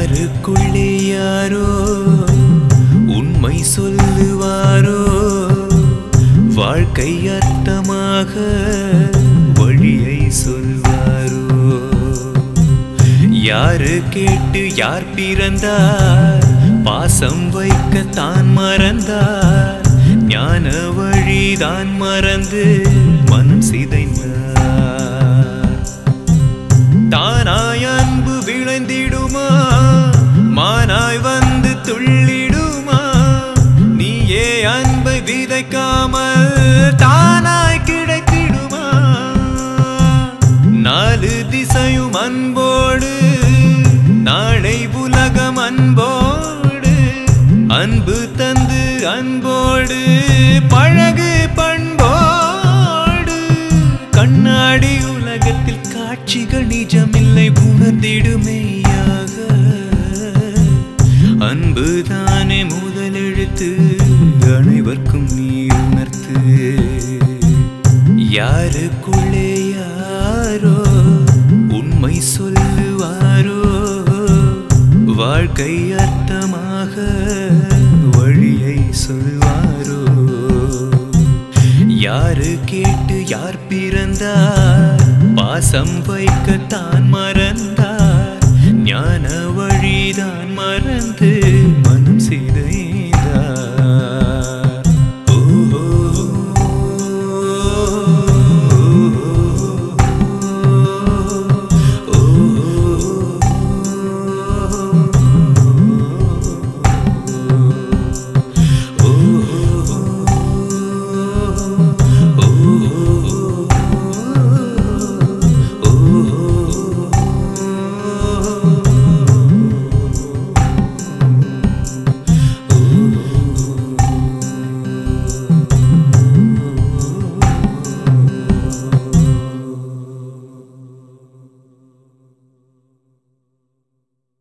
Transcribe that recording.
யாருக்குள்ளே யாரோ உண்மை சொல்லுவாரோ வாழ்க்கை அர்த்தமாக வழியை சொல்வாரோ யாரு கேட்டு யார் பிறந்தார் பாசம் வைக்க தான் மறந்தார் ஞான வழிதான் மறந்து மனம் சிதைந்தார் தானாய் அன்பு விளைந்திடுமா மானாய் வந்து துள்ளிடுமா நீயே அன்பை விதைக்காமல் தானாய் கிடைத்திடுமா நாலு திசையும் அன்போடு நாளை உலகம் அன்போடு அன்பு தந்து அன்போடு பழகு பண்போடு கண்ணாடி உலகத்தில் காட்சிகள் நிஜமில்லை உணர்ந்திடுமேயாக அன்புதானே முதலெழுத்து அனைவர்க்கும் நீ உணர்த்து யாருக்குள்ளே யாரோ உண்மை சொல்லுவாரோ வாழ்க்கை அர்த்தமாக வழியை சொல்வாரோ யாரு கேட்டு யார் பிறந்தார் பாசம் வைக்க தான் மறந்தார்